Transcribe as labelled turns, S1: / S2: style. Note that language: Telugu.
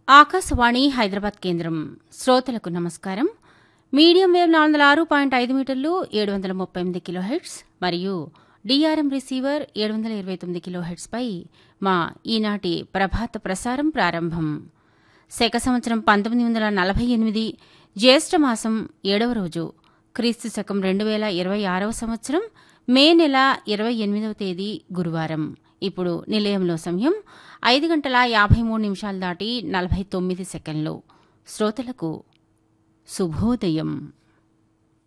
S1: ఆకాశవాణి హైదరాబాద్ కేంద్రం శ్రోతలకు నమస్కారం మీడియం వేవ్ నాలుగు వందల ఆరు పాయింట్ ఐదు మీటర్లు ఏడు వందల ముప్పై ఎనిమిది కిలోహెట్స్ మరియు డిఆర్ఎం రిసీవర్ ఏడు వందల ఇరవై తొమ్మిది కిలోహెట్స్పై మా ఈనాటి ప్రభాత ప్రసారం ప్రారంభం శక సంవత్సరం పంతొమ్మిది వందల నలభై ఎనిమిది జ్యేష్ఠ మాసం ఏడవ రోజు క్రీస్తు శకం రెండు వేల ఇరవై ఆరవ సంవత్సరం మే నెల ఇరవై ఎనిమిదవ తేదీ గురువారం ఇప్పుడు నిలయంలో సమయం ఐదు గంటల యాభై మూడు నిమిషాలు దాటి నలభై తొమ్మిది సెకండ్లు శ్రోతలకు శుభోదయం